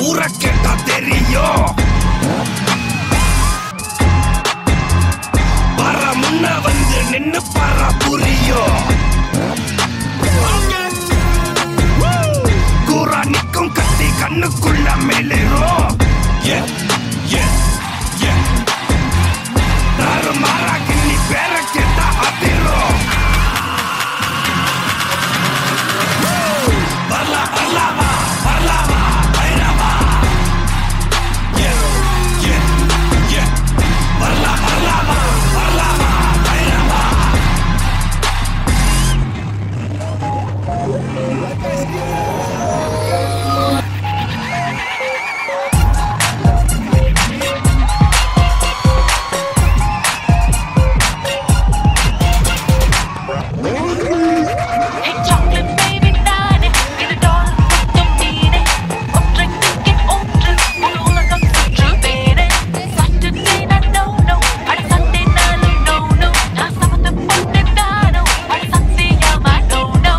ஊர கேட்டா தெரியும் வர முன்ன வந்து நின்னு பார புரியும் கூரா நிக்கும் கத்தி கண்ணுக்குள்ள மேலேறும் Yeah, yeah, yeah. தாறுமாறா கிள்ளி பேர கேட்டா அதிரும் வரலா வரலாமா வரலாமா பைரவா Yeah, yeah, yeah. வரலா வரலாமா வரலாமா பைரவா Hey chocolate baby நானே இது டால் முத்தம் நீனே ஒற்றை டிக்கெட் ஒன்று முழு உலகம் சுற்றுவேனே Saturday நான் no no அட Sunday நானும் no no நான் சமத்த பொண்ணு நானோ அட சத்தியமா no no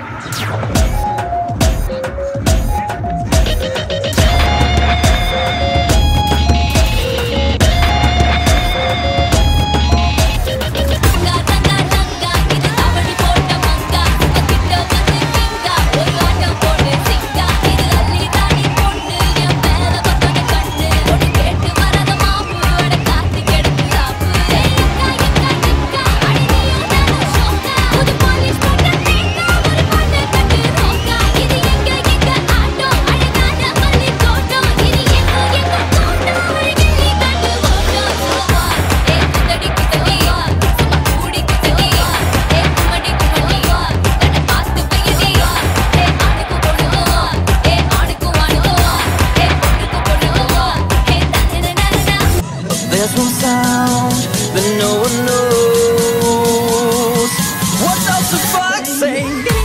தங்கா தங்கா தங்கா இது தாவணி போட்ட மங்கா கிட்ட வந்து கிங்கா ஒரு ஆட்டம் போடு சிங்கா இது அள்ளி தாடி பொண்ணு என் மேல பத்தன கண்ணு ஒன்னு கேட்டு வராத மாப்பு அட காத்து கெடுத்து சாப்பு ஏய் அக்கா எக்கா எக்கா அடி நீ தான ஷோக்கா புது போலீஸ் போட்ட தேங்கா ஒரு பாட்டு கட்டு ரோக்கா இது எங்க எங்க ஆட்டோ அழகான மல்லி தோட்டம் இது எங்க எங்க தோட்டம் ஒரு கிளி கட்டு ஓட்டம் சுவா ஏ குத்தடி குத்தடி சும்மா கூடி குத்தடி ஏ குமடி குமடி கண்ண பார்த்து பையடி ஏ ஆடுக்கு பொண்ணு ஏ ஆடுக்கு வாடு ஏ பொண்ணுக்கு பொண்ணு ஏ தன்னன நனனா There's one sound that no one knows. What does the fox say?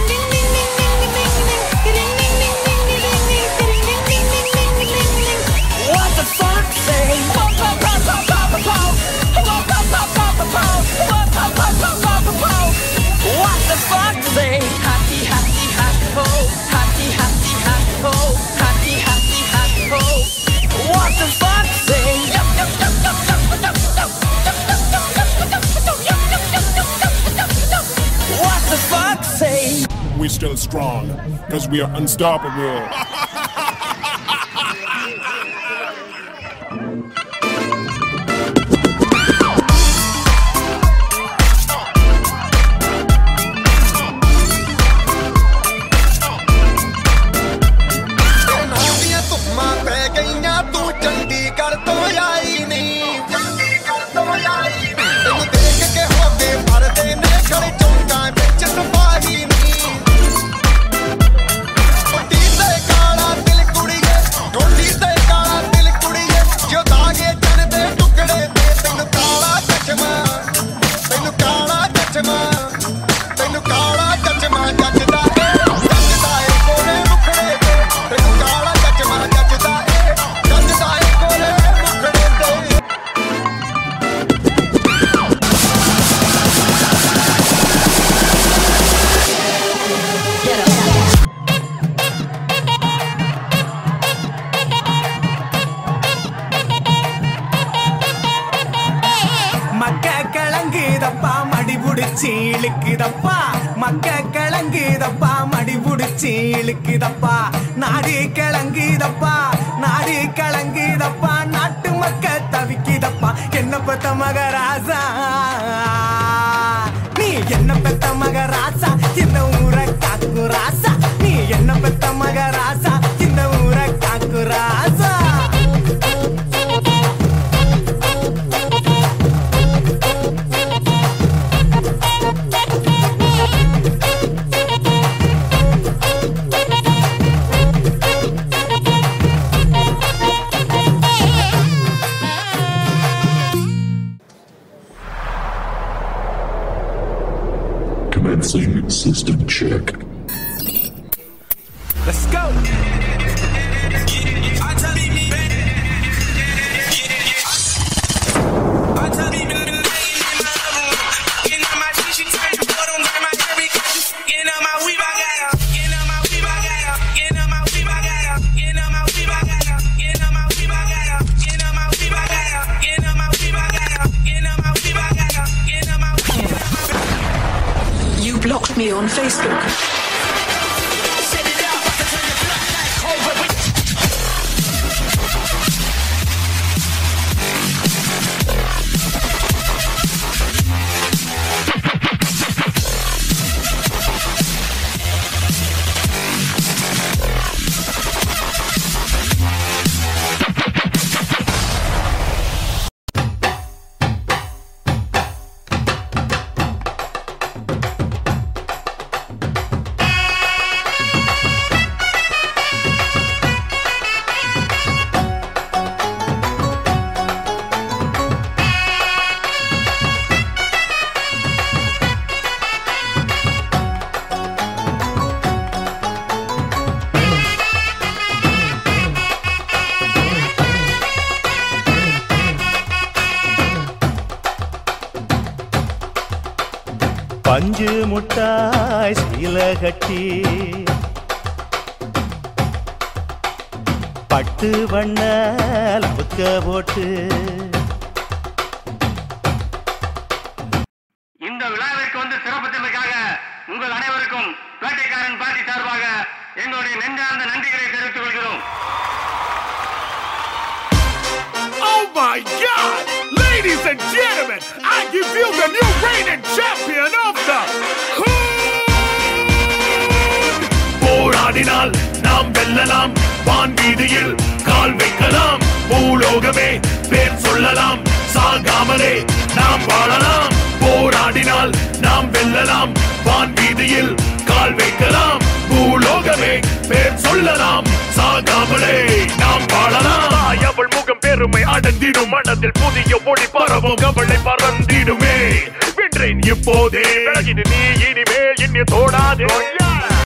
What the fox say? What the fox say? Happy, happy, happy ho. Happy, happy, happy ho. Happy, happy, happy ho. What the fox say? What the fox say? We're still strong, because we are unstoppable. ਦੀਆਂ ਧੁੰਮਾਂ ਪੈ ਗਈਆਂ ਤੂੰ ਚੰਡੀਗੜ੍ਹ ਤੋਂ ਆਈ ਨਹੀਂ ਤੈਨੂੰ ਦੇਖ ਕੇ ਹੋਦੇ ਭਰਦੇ ਨੇ ਖੜੇ ਚੌਂਕਾਂ ਵਿੱਚ ਸਫਾਈ ਨਹੀਂ ਪੱਟੀ ਤੇ ਕਾਲਾ ਦਿਲ ਕੁੜੀਏ ਢੋਲੀ ਤੇ ਕਾਲਾ ਦਿਲ ਕੁੜੀਏ ਜੋ ਦਾਗੇ ਚਨ ਦੇ ਟੁਕੜੇ ਤੇ ਤੈਨੂੰ ਕਾਲਾ ਚਸ਼ਮਾ ਤੈਨੂੰ ਕਾਲਾ ਚਸ਼ਮਾ ਤੈਨੂੰ ਕਾਲਾ ਚਸ਼ਮਾ ਜੱਜਦਾ ਏ ਜੱਜਦਾ ਏ ਕੋਲੇ ਮੁਖੜੇ ਤੇ ਤੈਨੂੰ ਕਾਲਾ ਚਸ਼ਮਾ ਜੱਜਦਾ ਏ ਜੱਜਦਾ ਏ ਕੋਲੇ ਮੁਖੜੇ ਤੇ மக்க கிழங்குதப்பா மடி புடிச்சு இழுக்குதப்பா மக்க கிழங்குதப்பா மடி புடிச்சு இழுக்குதப்பா நாடு கிழங்குதப்பா நாடு கிழங்குதப்பா நாட்டு மக்க தவிக்குதப்பா என்ன பெத்த மகராசா நீ என்ன பெத்த மகராசா இந்த ஊரை காக்கு ராசா நீ என்ன பெத்த மகராசா இந்த ஊரை காக்கு ராசா Commencing system check. on Facebook. பஞ்சு முட்டாய் சீல கட்டி பட்டு வண்ண லவுக்க போட்டு இந்த விழாவிற்கு வந்து சிறப்பித்தமைக்காக உங்கள் அனைவருக்கும் வேட்டைக்காரன் பார்ட்டி சார்பாக எங்களுடைய நெஞ்சார்ந்த நன்றிகளை தெரிவித்துக் கொள்கிறோம் Oh my God! Ladies and gentlemen, I give you the new reigning champion of the Hood! போராடினால் நாம் வெல்லலாம் வான் வீதியில் கால் வைக்கலாம் பூலோகமே பேர் சொல்லலாம் சாகாமலே நாம் வாழலாம் போராடினால் நாம் வெல்லலாம் வான் வீதியில் கால் வைக்கலாம் பூலோகமே பேர் சொல்லலாம் சாகாமலே நாம் வாழலாம் அவள் முகம் பெருமை அடர்ந்திடும் மனதில் புதிய ஒளி பரவும் கவலை பறந்திடுமே வென்றேன் இப்போதே விலகிடு நீ இனிமேல் என்னை தோடாதே